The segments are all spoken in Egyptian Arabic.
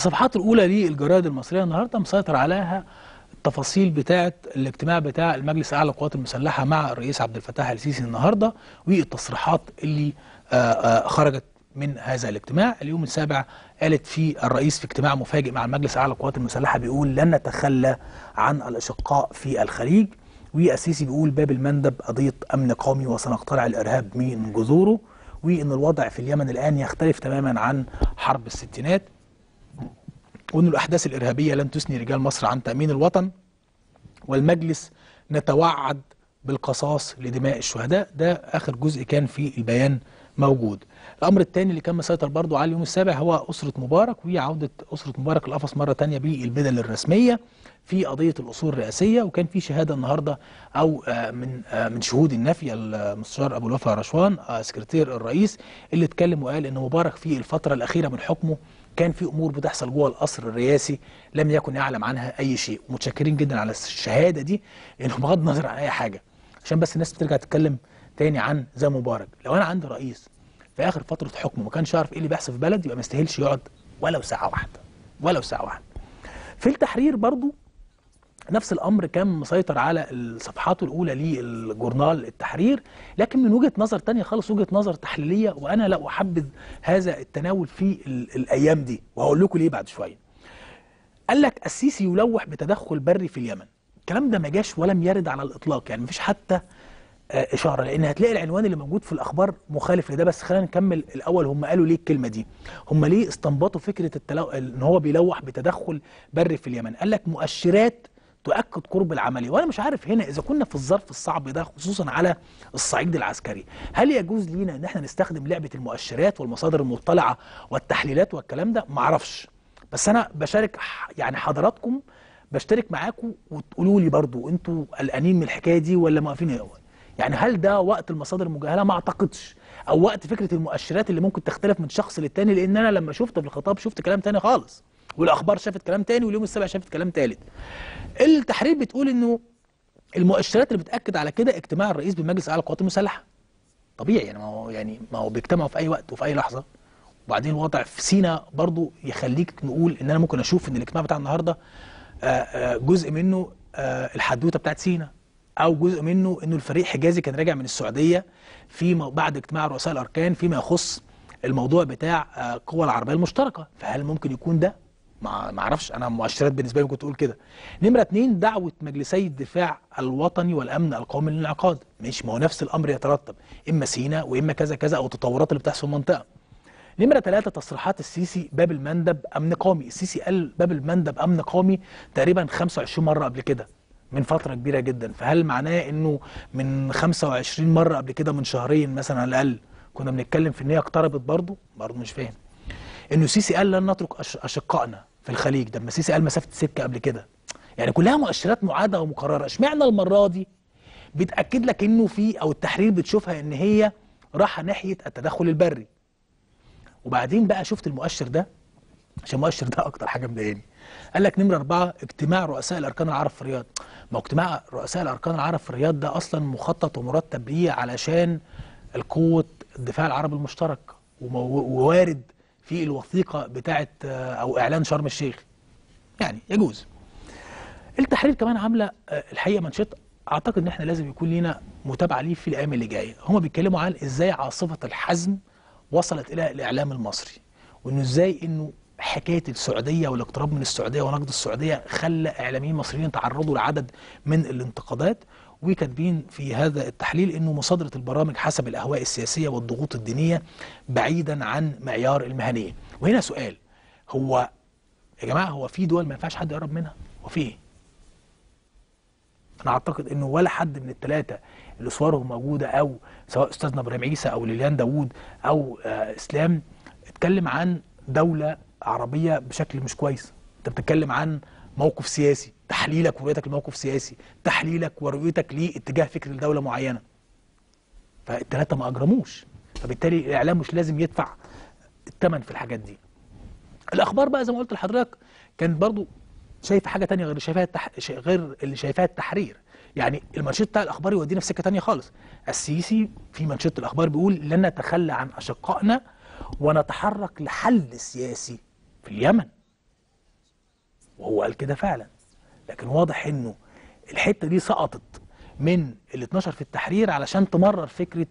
الصفحات الاولى للجرائد المصريه النهارده مسيطر عليها التفاصيل بتاعه الاجتماع بتاع المجلس الاعلى للقوات المسلحه مع الرئيس عبد الفتاح السيسي النهارده والتصريحات اللي آه، آه، خرجت من هذا الاجتماع اليوم السابع قالت في الرئيس في اجتماع مفاجئ مع المجلس الاعلى للقوات المسلحه بيقول لن نتخلى عن الاشقاء في الخليج والسيسي بيقول باب المندب قضيه امن قومي وسنقتلع الارهاب من جذوره وان الوضع في اليمن الان يختلف تماما عن حرب الستينات وان الاحداث الارهابيه لن تثني رجال مصر عن تامين الوطن والمجلس نتوعد بالقصاص لدماء الشهداء ده اخر جزء كان في البيان موجود الامر الثاني اللي كان مسيطر برضو على اليوم السابع هو اسره مبارك وعوده اسره مبارك القفص مره تانية بالبدل الرسميه في قضيه الاصول الرئاسيه وكان في شهاده النهارده او آه، من آه، من شهود النفي المستشار ابو الوفا رشوان آه، سكرتير الرئيس اللي اتكلم وقال ان مبارك في الفتره الاخيره من حكمه كان في امور بتحصل جوه القصر الرئاسي لم يكن يعلم عنها اي شيء ومتشكرين جدا على الشهاده دي لانه بغض النظر عن اي حاجه عشان بس الناس بترجع تتكلم تاني عن زي مبارك لو انا عندي رئيس في اخر فتره حكمه ما كانش يعرف ايه اللي بيحصل في البلد يبقى ما يستاهلش يقعد ولو ساعه واحده ولو ساعه واحده في التحرير برضو نفس الامر كان مسيطر على الصفحات الاولى للجورنال التحرير لكن من وجهه نظر تانية خالص وجهه نظر تحليليه وانا لا احبذ هذا التناول في ال- الايام دي وهقول لكم ليه بعد شويه قال لك السيسي يلوح بتدخل بري في اليمن الكلام ده ما جاش ولم يرد على الاطلاق يعني مفيش حتى آه، اشاره لان هتلاقي العنوان اللي موجود في الاخبار مخالف لده بس خلينا نكمل الاول هم قالوا ليه الكلمه دي هم ليه استنبطوا فكره التلو... ان هو بيلوح بتدخل بري في اليمن قال لك مؤشرات تؤكد قرب العمليه وانا مش عارف هنا اذا كنا في الظرف الصعب ده خصوصا على الصعيد العسكري هل يجوز لينا ان احنا نستخدم لعبه المؤشرات والمصادر المطلعه والتحليلات والكلام ده معرفش بس انا بشارك ح- يعني حضراتكم بشترك معاكم وتقولوا لي برضو انتوا قلقانين من الحكايه دي ولا موقفين إيه؟ يعني هل ده وقت المصادر المجهله ما اعتقدش او وقت فكره المؤشرات اللي ممكن تختلف من شخص للتاني لان انا لما شفت في الخطاب شفت كلام تاني خالص والاخبار شافت كلام تاني واليوم السابع شافت كلام تالت التحرير بتقول انه المؤشرات اللي بتاكد على كده اجتماع الرئيس بالمجلس الاعلى للقوات المسلحه طبيعي يعني ما هو يعني ما هو بيجتمعوا في اي وقت وفي اي لحظه وبعدين الوضع في سينا برضو يخليك نقول ان انا ممكن اشوف ان الاجتماع بتاع النهارده آه، آه، جزء منه آه، الحدوته بتاعت سينا او جزء منه انه الفريق حجازي كان راجع من السعوديه في مو- بعد اجتماع رؤساء الاركان فيما يخص الموضوع بتاع آه، القوى العربيه المشتركه فهل ممكن يكون ده ما ما اعرفش انا مؤشرات بالنسبه لي ممكن تقول كده نمره اتنين دعوه مجلسي الدفاع الوطني والامن القومي للانعقاد مش ما هو نفس الامر يترتب اما سينا واما كذا كذا او التطورات اللي بتحصل في المنطقه نمرة ثلاثة تصريحات السيسي باب المندب أمن قومي السيسي قال باب المندب أمن قومي تقريبا 25 مرة قبل كده من فترة كبيرة جدا فهل معناه أنه من 25 مرة قبل كده من شهرين مثلا على الأقل كنا بنتكلم في أن هي اقتربت برضه برضه مش فاهم أنه السيسي قال لن نترك أش- أشقائنا في الخليج ده اما السيسي قال مسافة السكة قبل كده يعني كلها مؤشرات معادة ومكررة اشمعنى المرة دي بتأكد لك أنه في أو التحرير بتشوفها أن هي رايحة ناحية التدخل البري وبعدين بقى شفت المؤشر ده عشان المؤشر ده اكتر حاجه مضايقاني قال لك نمره اربعه اجتماع رؤساء الاركان العرب في الرياض ما هو اجتماع رؤساء الاركان العرب في الرياض ده اصلا مخطط ومرتب ليه علشان القوه الدفاع العربي المشترك ومو- ووارد في الوثيقه بتاعه آه، او اعلان شرم الشيخ يعني يجوز التحرير كمان عامله آه، الحقيقه منشط اعتقد ان احنا لازم يكون لينا متابعه ليه في الايام اللي جايه هما بيتكلموا عن ازاي عاصفه الحزم وصلت الى الاعلام المصري وانه ازاي انه حكايه السعوديه والاقتراب من السعوديه ونقد السعوديه خلى اعلاميين مصريين تعرضوا لعدد من الانتقادات وكاتبين في هذا التحليل انه مصادره البرامج حسب الاهواء السياسيه والضغوط الدينيه بعيدا عن معيار المهنيه وهنا سؤال هو يا جماعه هو في دول ما ينفعش حد يقرب منها هو في ايه انا اعتقد انه ولا حد من الثلاثه اللي صورهم موجوده او سواء استاذنا ابراهيم عيسى او ليليان داوود او آه اسلام اتكلم عن دوله عربيه بشكل مش كويس انت بتتكلم عن موقف سياسي تحليلك ورؤيتك لموقف سياسي تحليلك ورؤيتك لاتجاه فكري لدوله معينه فالثلاثه ما اجرموش فبالتالي الاعلام مش لازم يدفع الثمن في الحاجات دي الاخبار بقى زي ما قلت لحضرتك كانت برضو شايفه حاجه تانية غير اللي شايفاها التح... ش- غير اللي شايفاها التحرير يعني المنشط بتاع الاخبار يودينا في سكه تانية خالص السيسي في منشط الاخبار بيقول لن نتخلى عن اشقائنا ونتحرك لحل سياسي في اليمن وهو قال كده فعلا لكن واضح انه الحته دي سقطت من ال 12 في التحرير علشان تمرر فكره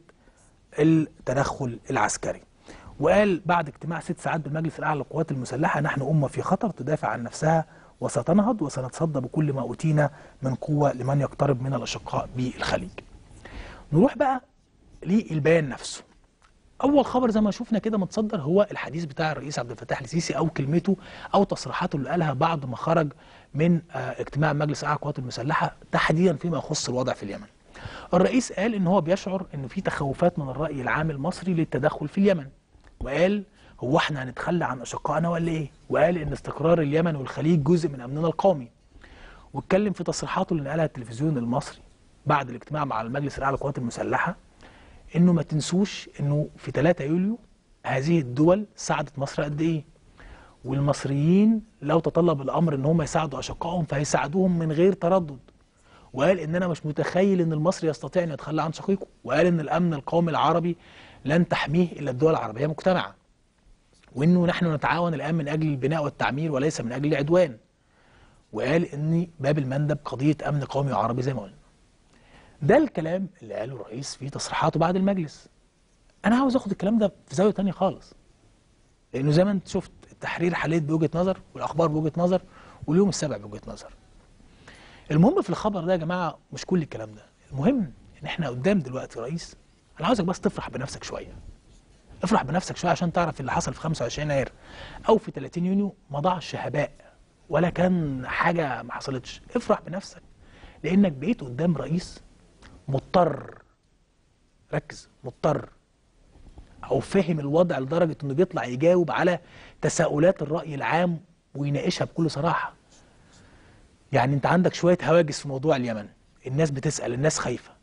التدخل العسكري وقال بعد اجتماع ست ساعات بالمجلس الاعلى للقوات المسلحه نحن امه في خطر تدافع عن نفسها وستنهض وسنتصدى بكل ما اوتينا من قوه لمن يقترب من الاشقاء بالخليج. نروح بقى للبيان نفسه. اول خبر زي ما شفنا كده متصدر هو الحديث بتاع الرئيس عبد الفتاح السيسي او كلمته او تصريحاته اللي قالها بعد ما خرج من آه، اجتماع مجلس اعلى القوات المسلحه تحديدا فيما يخص الوضع في اليمن. الرئيس قال ان هو بيشعر ان في تخوفات من الراي العام المصري للتدخل في اليمن وقال هو احنا هنتخلى عن اشقائنا ولا ايه؟ وقال ان استقرار اليمن والخليج جزء من امننا القومي. واتكلم في تصريحاته اللي نقلها التلفزيون المصري بعد الاجتماع مع المجلس الاعلى للقوات المسلحه انه ما تنسوش انه في 3 يوليو هذه الدول ساعدت مصر قد ايه؟ والمصريين لو تطلب الامر ان هم يساعدوا اشقائهم فهيساعدوهم من غير تردد. وقال ان انا مش متخيل ان المصري يستطيع ان يتخلى عن شقيقه، وقال ان الامن القومي العربي لن تحميه الا الدول العربيه مجتمعه. وانه نحن نتعاون الان من اجل البناء والتعمير وليس من اجل العدوان. وقال ان باب المندب قضيه امن قومي وعربي زي ما قلنا. ده الكلام اللي قاله الرئيس في تصريحاته بعد المجلس. انا عاوز اخد الكلام ده في زاويه تانية خالص. لانه زي ما انت شفت التحرير حليت بوجهه نظر والاخبار بوجهه نظر واليوم السابع بوجهه نظر. المهم في الخبر ده يا جماعه مش كل الكلام ده، المهم ان احنا قدام دلوقتي رئيس انا عاوزك بس تفرح بنفسك شويه. افرح بنفسك شويه عشان تعرف اللي حصل في 25 يناير او في 30 يونيو ما ضاعش هباء ولا كان حاجه ما حصلتش، افرح بنفسك لانك بقيت قدام رئيس مضطر ركز مضطر او فهم الوضع لدرجه انه بيطلع يجاوب على تساؤلات الراي العام ويناقشها بكل صراحه يعني انت عندك شويه هواجس في موضوع اليمن الناس بتسال الناس خايفه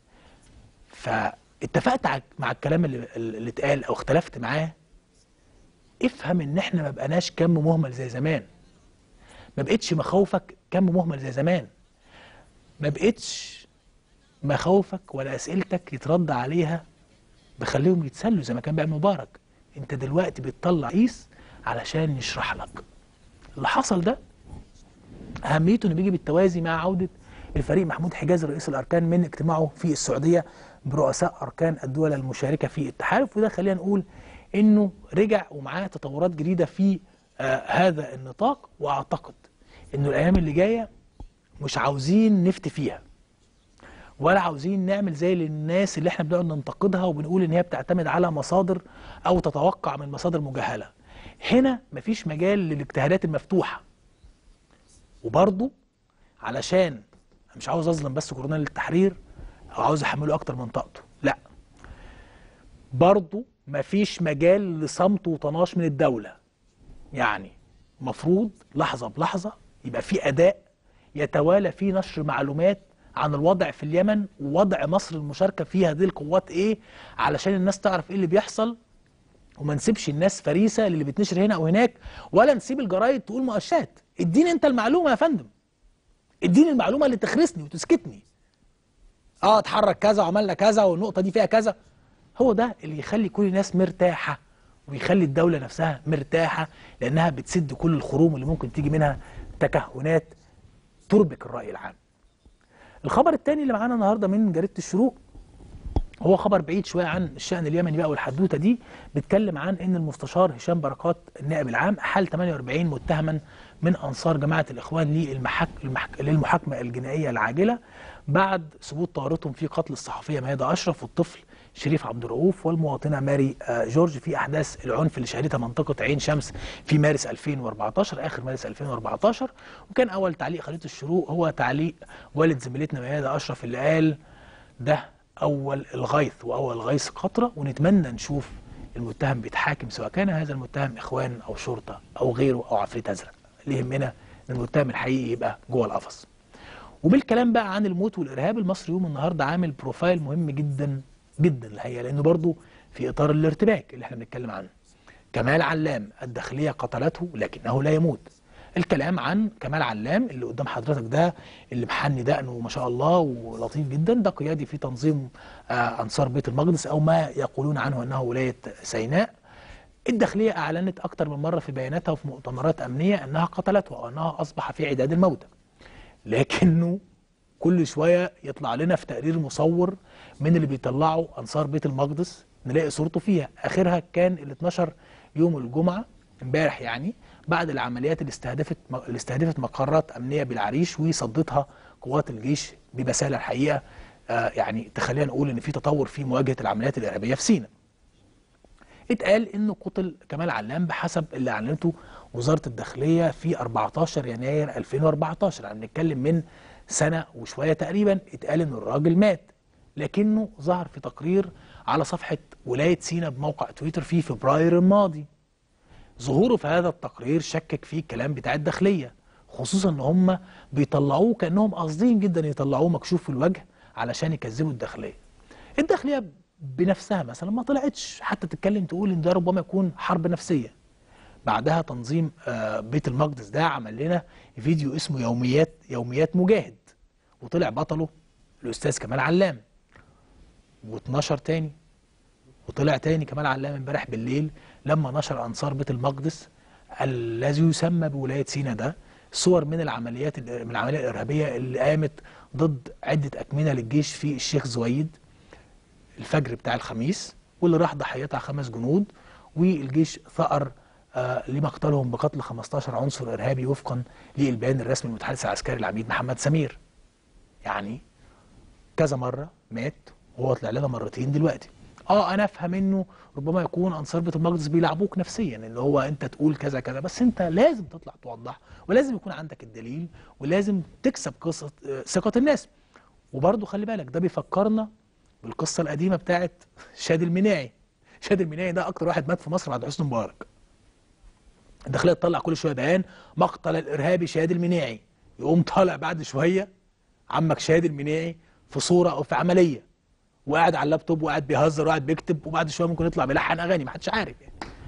فاتفقت ع- مع الكلام اللي, اللي اتقال او اختلفت معاه افهم ان احنا ما بقناش كم مهمل زي زمان ما بقتش مخاوفك كم مهمل زي زمان ما بقتش مخاوفك ولا اسئلتك يترد عليها بخليهم يتسلوا زي ما كان بيعمل مبارك انت دلوقتي بتطلع عيس علشان يشرح لك اللي حصل ده اهميته انه بيجي بالتوازي مع عوده الفريق محمود حجازي رئيس الاركان من اجتماعه في السعوديه برؤساء اركان الدول المشاركه في التحالف وده خلينا نقول انه رجع ومعاه تطورات جديده في آه هذا النطاق واعتقد انه الايام اللي جايه مش عاوزين نفتي فيها ولا عاوزين نعمل زي الناس اللي احنا بنقعد ننتقدها وبنقول ان هي بتعتمد على مصادر او تتوقع من مصادر مجهله. هنا مفيش مجال للاجتهادات المفتوحه. وبرضه علشان مش عاوز اظلم بس كورنيل التحرير او عاوز احمله اكتر من طاقته، لا. برضه مفيش مجال لصمت وطناش من الدوله. يعني مفروض لحظه بلحظه يبقى في اداء يتوالى فيه نشر معلومات عن الوضع في اليمن ووضع مصر المشاركه في هذه القوات ايه علشان الناس تعرف ايه اللي بيحصل وما نسيبش الناس فريسه للي بتنشر هنا او هناك ولا نسيب الجرايد تقول مؤشات اديني انت المعلومه يا فندم اديني المعلومه اللي تخرسني وتسكتني اه اتحرك كذا وعملنا كذا والنقطه دي فيها كذا هو ده اللي يخلي كل الناس مرتاحه ويخلي الدوله نفسها مرتاحه لانها بتسد كل الخروم اللي ممكن تيجي منها تكهنات تربك الراي العام الخبر الثاني اللي معانا النهارده من جريده الشروق هو خبر بعيد شويه عن الشان اليمني بقى والحدوته دي بيتكلم عن ان المستشار هشام بركات النائب العام احال 48 متهما من انصار جماعه الاخوان للمحك المحك للمحاكمه الجنائيه العاجله بعد ثبوت طائرتهم في قتل الصحفيه ميادة اشرف والطفل شريف عبد الرؤوف والمواطنه ماري آه، جورج في احداث العنف اللي شهدتها منطقه عين شمس في مارس 2014 اخر مارس 2014 وكان اول تعليق خليط الشروق هو تعليق والد زميلتنا ميادة اشرف اللي قال ده اول الغيث واول غيث قطره ونتمنى نشوف المتهم بيتحاكم سواء كان هذا المتهم اخوان او شرطه او غيره او عفريت ازرق اللي يهمنا ان المتهم الحقيقي يبقى جوه القفص وبالكلام بقى عن الموت والارهاب المصري يوم النهارده عامل بروفايل مهم جدا جدا الحقيقه لانه برضه في اطار الارتباك اللي احنا بنتكلم عنه كمال علام الداخليه قتلته لكنه لا يموت الكلام عن كمال علام اللي قدام حضرتك ده اللي محني دقنه ما شاء الله ولطيف جدا ده قيادي في تنظيم آه انصار بيت المقدس او ما يقولون عنه انه ولايه سيناء الداخليه اعلنت اكتر من مره في بياناتها وفي مؤتمرات امنيه انها قتلته وانها اصبح في عداد الموتى لكنه كل شويه يطلع لنا في تقرير مصور من اللي بيطلعوا انصار بيت المقدس نلاقي صورته فيها اخرها كان ال 12 يوم الجمعه امبارح يعني بعد العمليات اللي استهدفت اللي استهدفت مقرات امنيه بالعريش وصدتها قوات الجيش ببساله الحقيقه آه يعني تخلينا نقول ان في تطور في مواجهه العمليات الارهابيه في سيناء. اتقال انه قتل كمال علام بحسب اللي اعلنته وزاره الداخليه في 14 يناير 2014 يعني بنتكلم من سنه وشويه تقريبا اتقال ان الراجل مات لكنه ظهر في تقرير على صفحه ولايه سيناء بموقع تويتر في فبراير الماضي. ظهوره في هذا التقرير شكك فيه الكلام بتاع الداخليه خصوصا ان هم بيطلعوه كانهم قاصدين جدا يطلعوه مكشوف في الوجه علشان يكذبوا الداخليه. الداخليه بنفسها مثلا ما طلعتش حتى تتكلم تقول ان ده ربما يكون حرب نفسيه. بعدها تنظيم بيت المقدس ده عمل لنا فيديو اسمه يوميات يوميات مجاهد وطلع بطله الاستاذ كمال علام و12 تاني وطلع تاني كمال علام امبارح بالليل لما نشر انصار بيت المقدس الذي يسمى بولايه سيناء ده صور من العمليات من العمليه الارهابيه اللي قامت ضد عده اكمنه للجيش في الشيخ زويد الفجر بتاع الخميس واللي راح ضحيتها خمس جنود والجيش ثأر آه لمقتلهم بقتل 15 عنصر ارهابي وفقا للبيان الرسمي المتحدث العسكري العميد محمد سمير. يعني كذا مره مات وهو طلع لنا مرتين دلوقتي. اه انا افهم انه ربما يكون انصار بيت المقدس بيلعبوك نفسيا ان هو انت تقول كذا كذا بس انت لازم تطلع توضح ولازم يكون عندك الدليل ولازم تكسب قصه ثقه الناس وبرضه خلي بالك ده بيفكرنا بالقصه القديمه بتاعت شادي المناعي شادي المناعي ده اكتر واحد مات في مصر بعد حسني مبارك الداخليه تطلع كل شويه بيان مقتل الارهابي شادي المناعي يقوم طالع بعد شويه عمك شادي المناعي في صوره او في عمليه وقاعد على اللابتوب وقاعد بيهزر وقاعد بيكتب وبعد شويه ممكن يطلع بيلحن اغاني ما حدش عارف يعني